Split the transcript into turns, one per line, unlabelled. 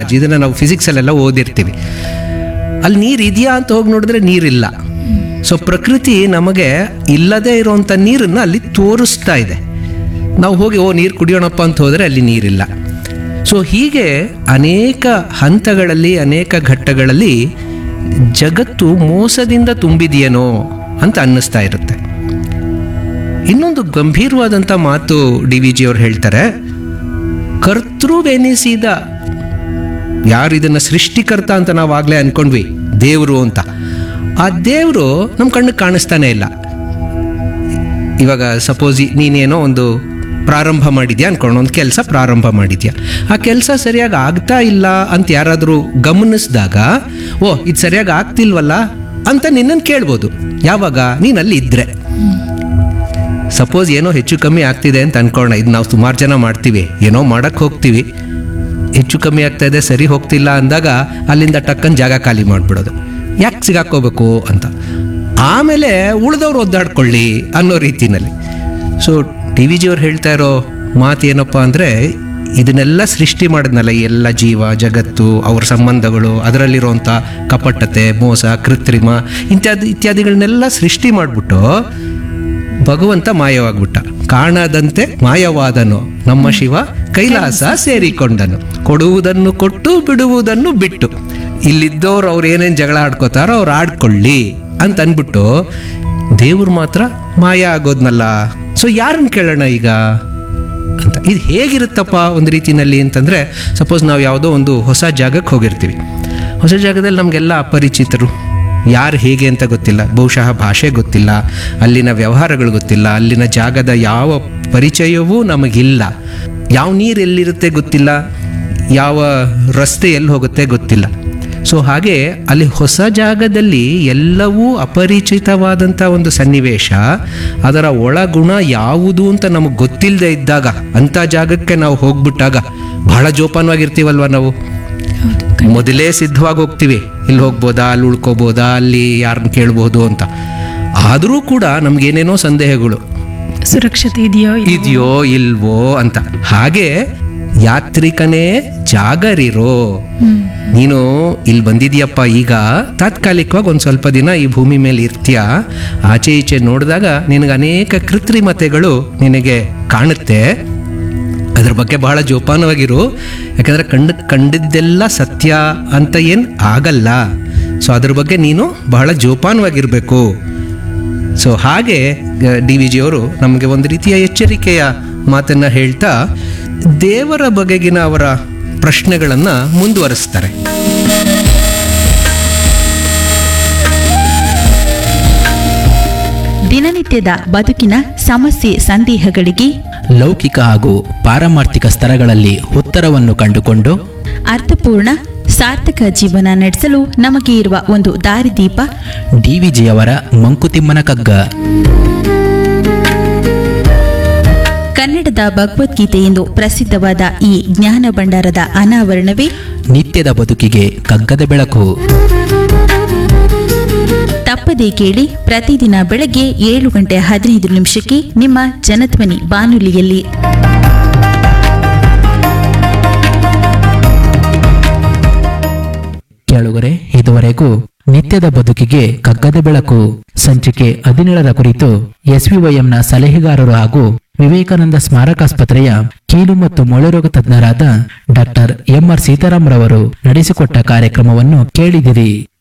Charge ಇದನ್ನು ನಾವು ಫಿಸಿಕ್ಸಲ್ಲೆಲ್ಲ ಓದಿರ್ತೀವಿ ಅಲ್ಲಿ ನೀರು ಇದೆಯಾ ಅಂತ ಹೋಗಿ ನೋಡಿದ್ರೆ ನೀರಿಲ್ಲ ಸೊ ಪ್ರಕೃತಿ ನಮಗೆ ಇಲ್ಲದೇ ಇರುವಂಥ ನೀರನ್ನು ಅಲ್ಲಿ ತೋರಿಸ್ತಾ ಇದೆ ನಾವು ಹೋಗಿ ಓ ನೀರು ಕುಡಿಯೋಣಪ್ಪ ಅಂತ ಹೋದರೆ ಅಲ್ಲಿ ನೀರಿಲ್ಲ ಸೊ ಹೀಗೆ ಅನೇಕ ಹಂತಗಳಲ್ಲಿ ಅನೇಕ ಘಟ್ಟಗಳಲ್ಲಿ ಜಗತ್ತು ಮೋಸದಿಂದ ತುಂಬಿದೆಯೇನೋ ಅಂತ ಅನ್ನಿಸ್ತಾ ಇರುತ್ತೆ ಇನ್ನೊಂದು ಗಂಭೀರವಾದಂಥ ಮಾತು ಡಿ ವಿ ಜಿ ಅವ್ರು ಹೇಳ್ತಾರೆ ಕರ್ತೃವೆನಿಸಿದ ಯಾರು ಇದನ್ನ ಸೃಷ್ಟಿಕರ್ತ ಅಂತ ನಾವು ಆಗ್ಲೇ ಅನ್ಕೊಂಡ್ವಿ ದೇವರು ಅಂತ ಆ ದೇವರು ನಮ್ಮ ಕಣ್ಣಿಗೆ ಕಾಣಿಸ್ತಾನೆ ಇಲ್ಲ ಇವಾಗ ಸಪೋಸ್ ನೀನೇನೋ ಒಂದು ಪ್ರಾರಂಭ ಮಾಡಿದ್ಯಾ ಅನ್ಕೊಂಡು ಒಂದು ಕೆಲಸ ಪ್ರಾರಂಭ ಮಾಡಿದ್ಯಾ ಆ ಕೆಲಸ ಸರಿಯಾಗಿ ಆಗ್ತಾ ಇಲ್ಲ ಅಂತ ಯಾರಾದರೂ ಗಮನಿಸಿದಾಗ ಓ ಇದು ಸರಿಯಾಗಿ ಆಗ್ತಿಲ್ವಲ್ಲ ಅಂತ ನಿನ್ನನ್ನು ಕೇಳ್ಬೋದು ಯಾವಾಗ ನೀನು ಅಲ್ಲಿ ಇದ್ರೆ ಸಪೋಸ್ ಏನೋ ಹೆಚ್ಚು ಕಮ್ಮಿ ಆಗ್ತಿದೆ ಅಂತ ಅನ್ಕೊಳ್ಳೋಣ ಇದು ನಾವು ಸುಮಾರು ಜನ ಮಾಡ್ತೀವಿ ಏನೋ ಮಾಡಕ್ಕೆ ಹೋಗ್ತೀವಿ ಹೆಚ್ಚು ಕಮ್ಮಿ ಆಗ್ತಾ ಇದೆ ಸರಿ ಹೋಗ್ತಿಲ್ಲ ಅಂದಾಗ ಅಲ್ಲಿಂದ ಟಕ್ಕನ್ ಜಾಗ ಖಾಲಿ ಮಾಡಿಬಿಡೋದು ಯಾಕೆ ಸಿಗಾಕೋಬೇಕು ಅಂತ ಆಮೇಲೆ ಉಳಿದವ್ರು ಒದ್ದಾಡ್ಕೊಳ್ಳಿ ಅನ್ನೋ ರೀತಿನಲ್ಲಿ ಸೊ ಟಿ ವಿ ಜಿಯವ್ರು ಹೇಳ್ತಾ ಇರೋ ಮಾತು ಏನಪ್ಪ ಅಂದರೆ ಇದನ್ನೆಲ್ಲ ಸೃಷ್ಟಿ ಮಾಡಿದ್ನಲ್ಲ ಈ ಎಲ್ಲ ಜೀವ ಜಗತ್ತು ಅವ್ರ ಸಂಬಂಧಗಳು ಅದರಲ್ಲಿರುವಂಥ ಕಪಟತೆ ಮೋಸ ಕೃತ್ರಿಮ ಇತ್ಯಾದಿ ಇತ್ಯಾದಿಗಳನ್ನೆಲ್ಲ ಸೃಷ್ಟಿ ಮಾಡಿಬಿಟ್ಟು ಭಗವಂತ ಮಾಯವಾಗ್ಬಿಟ್ಟ ಕಾಣದಂತೆ ಮಾಯವಾದನು ನಮ್ಮ ಶಿವ ಕೈಲಾಸ ಸೇರಿಕೊಂಡನು ಕೊಡುವುದನ್ನು ಕೊಟ್ಟು ಬಿಡುವುದನ್ನು ಬಿಟ್ಟು ಇಲ್ಲಿದ್ದವ್ರು ಅವ್ರು ಏನೇನು ಜಗಳ ಆಡ್ಕೋತಾರೋ ಅವ್ರು ಆಡ್ಕೊಳ್ಳಿ ಅಂತ ಅಂದ್ಬಿಟ್ಟು ದೇವ್ರು ಮಾತ್ರ ಮಾಯ ಆಗೋದ್ನಲ್ಲ ಸೊ ಯಾರನ್ನ ಕೇಳೋಣ ಈಗ ಅಂತ ಇದು ಹೇಗಿರುತ್ತಪ್ಪ ಒಂದು ರೀತಿನಲ್ಲಿ ಅಂತಂದರೆ ಸಪೋಸ್ ನಾವು ಯಾವುದೋ ಒಂದು ಹೊಸ ಜಾಗಕ್ಕೆ ಹೋಗಿರ್ತೀವಿ ಹೊಸ ಜಾಗದಲ್ಲಿ ನಮಗೆಲ್ಲ ಅಪರಿಚಿತರು ಯಾರು ಹೇಗೆ ಅಂತ ಗೊತ್ತಿಲ್ಲ ಬಹುಶಃ ಭಾಷೆ ಗೊತ್ತಿಲ್ಲ ಅಲ್ಲಿನ ವ್ಯವಹಾರಗಳು ಗೊತ್ತಿಲ್ಲ ಅಲ್ಲಿನ ಜಾಗದ ಯಾವ ಪರಿಚಯವೂ ನಮಗಿಲ್ಲ ಯಾವ ನೀರು ಎಲ್ಲಿರುತ್ತೆ ಗೊತ್ತಿಲ್ಲ ಯಾವ ರಸ್ತೆ ಎಲ್ಲಿ ಹೋಗುತ್ತೆ ಗೊತ್ತಿಲ್ಲ ಸೊ ಹಾಗೆ ಅಲ್ಲಿ ಹೊಸ ಜಾಗದಲ್ಲಿ ಎಲ್ಲವೂ ಅಪರಿಚಿತವಾದಂಥ ಒಂದು ಸನ್ನಿವೇಶ ಅದರ ಒಳಗುಣ ಯಾವುದು ಅಂತ ನಮಗೆ ಗೊತ್ತಿಲ್ಲದೆ ಇದ್ದಾಗ ಅಂಥ ಜಾಗಕ್ಕೆ ನಾವು ಹೋಗ್ಬಿಟ್ಟಾಗ ಬಹಳ ಜೋಪಾನವಾಗಿರ್ತೀವಲ್ವ ನಾವು ಮೊದಲೇ ಸಿದ್ಧವಾಗಿ ಹೋಗ್ತೀವಿ ಇಲ್ಲಿ ಹೋಗ್ಬೋದಾ ಅಲ್ಲಿ ಉಳ್ಕೋಬೋದಾ ಅಲ್ಲಿ ಯಾರನ್ನ ಕೇಳ್ಬೋದು ಅಂತ ಆದರೂ ಕೂಡ ನಮ್ಗೇನೇನೋ ಸಂದೇಹಗಳು
ಸುರಕ್ಷತೆ ಇದೆಯೋ ಇಲ್ವೋ?
ಇದೆಯೋ ಇಲ್ವೋ ಅಂತ ಹಾಗೆ ಯಾತ್ರಿಕನೇ ಜಾಗರಿರೋ ನೀನು ಇಲ್ಲಿ ಬಂದಿದ್ಯಪ್ಪ ಈಗ ತಾತ್ಕಾಲಿಕವಾಗಿ ಒಂದು ಸ್ವಲ್ಪ ದಿನ ಈ ಭೂಮಿ ಮೇಲೆ ಇರ್ತೀಯ ಆಚೆ ಈಚೆ ನೋಡಿದಾಗ ನಿನಗೆ ಅನೇಕ ಕೃತ್ರಿಮತೆಗಳು ನಿನಗೆ ಕಾಣುತ್ತೆ ಅದ್ರ ಬಗ್ಗೆ ಬಹಳ ಜೋಪಾನವಾಗಿರು ಯಾಕಂದ್ರೆ ಕಂಡು ಕಂಡಿದ್ದೆಲ್ಲ ಸತ್ಯ ಅಂತ ಏನು ಆಗಲ್ಲ ಸೊ ಅದ್ರ ಬಗ್ಗೆ ನೀನು ಬಹಳ ಜೋಪಾನವಾಗಿರಬೇಕು ಸೊ ಹಾಗೆ ಡಿ ವಿ ಜಿಯವರು ನಮಗೆ ಒಂದು ರೀತಿಯ ಎಚ್ಚರಿಕೆಯ ಮಾತನ್ನು ಹೇಳ್ತಾ ದೇವರ ಬಗೆಗಿನ ಅವರ ಪ್ರಶ್ನೆಗಳನ್ನು ಮುಂದುವರಿಸ್ತಾರೆ
ದಿನನಿತ್ಯದ ಬದುಕಿನ ಸಮಸ್ಯೆ ಸಂದೇಹಗಳಿಗೆ
ಲೌಕಿಕ ಹಾಗೂ ಪಾರಮಾರ್ಥಿಕ ಸ್ತರಗಳಲ್ಲಿ ಉತ್ತರವನ್ನು ಕಂಡುಕೊಂಡು
ಅರ್ಥಪೂರ್ಣ ಸಾರ್ಥಕ ಜೀವನ ನಡೆಸಲು ನಮಗೆ ಇರುವ ಒಂದು ದಾರಿದೀಪ
ಡಿವಿಜಿಯವರ ಮಂಕುತಿಮ್ಮನ ಕಗ್ಗ
ಕನ್ನಡದ ಭಗವದ್ಗೀತೆ ಎಂದು ಪ್ರಸಿದ್ಧವಾದ ಈ ಜ್ಞಾನ ಭಂಡಾರದ ಅನಾವರಣವೇ
ನಿತ್ಯದ ಬದುಕಿಗೆ ಕಗ್ಗದ ಬೆಳಕು
ತಪ್ಪದೇ ಕೇಳಿ ಪ್ರತಿದಿನ ಬೆಳಗ್ಗೆ ಏಳು ಗಂಟೆ ಹದಿನೈದು ನಿಮಿಷಕ್ಕೆ ನಿಮ್ಮ ಜನಧ್ವನಿ ಬಾನುಲಿಯಲ್ಲಿ
ಕೇಳುಗರೆ ಇದುವರೆಗೂ ನಿತ್ಯದ ಬದುಕಿಗೆ ಕಗ್ಗದ ಬೆಳಕು ಸಂಚಿಕೆ ಹದಿನೇಳರ ಕುರಿತು ಎಸ್ವಿವೈಎಂನ ಸಲಹೆಗಾರರು ಹಾಗೂ ವಿವೇಕಾನಂದ ಸ್ಮಾರಕಾಸ್ಪತ್ರೆಯ ಕೀಲು ಮತ್ತು ಮೊಳೆರೋಗ ತಜ್ಞರಾದ ಡಾಕ್ಟರ್ ಎಂಆರ್ ಸೀತಾರಾಮ್ ರವರು ನಡೆಸಿಕೊಟ್ಟ ಕಾರ್ಯಕ್ರಮವನ್ನು ಕೇಳಿದಿರಿ